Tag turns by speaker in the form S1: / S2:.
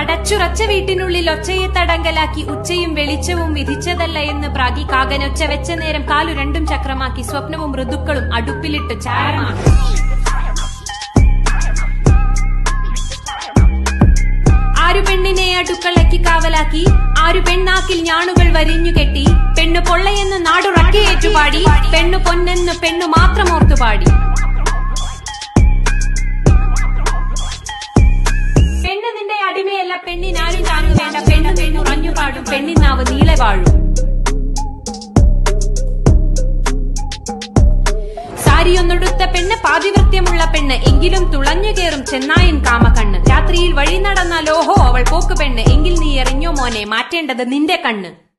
S1: അടച്ചുറച്ച വീട്ടിനുള്ളിൽ ഒച്ചയെ തടങ്കലാക്കി ഉച്ചയും വെളിച്ചവും വിധിച്ചതല്ല എന്ന് പ്രാഗി കാകനൊച്ച വെച്ച നേരം കാലു രണ്ടും ചക്രമാക്കി സ്വപ്നവും ഋതുക്കളും അടുപ്പിലിട്ട് ചാരമാണ് ആരു പെണ്ണിനെ അടുക്കളയ്ക്ക് കാവലാക്കി ആരു പെണ്ണാക്കിൽ ഞാണുകൾ വരിഞ്ഞു കെട്ടി പെണ്ണു പൊള്ളയെന്ന് നാടുറക്കി ഏറ്റുപാടി പെണ്ണു പൊന്നെന്ന് പെണ്ണു മാത്രം ഓർത്തുപാടി പെണ്ണ് നിന്റെ അടിമയല്ല പെണ്ണിനാരും താങ്ങു വേണ്ട പെണ്ണ് നിന്നുറഞ്ഞു പാടും പെണ്ണിനാവ് നീളെ വാഴും സാരിയൊന്നൊടുത്ത പെണ്ണ് പാതിവൃത്യമുള്ള പെണ്ണ് എങ്കിലും തുളഞ്ഞു കയറും ചെന്നായൻ കാമകണ്ണ് രാത്രിയിൽ വഴി നടന്നാൽ ഓഹോ അവൾ പോക്ക് പെണ്ണ് എങ്കിൽ നീ എറിഞ്ഞോ മോനെ മാറ്റേണ്ടത് നിന്റെ കണ്ണ്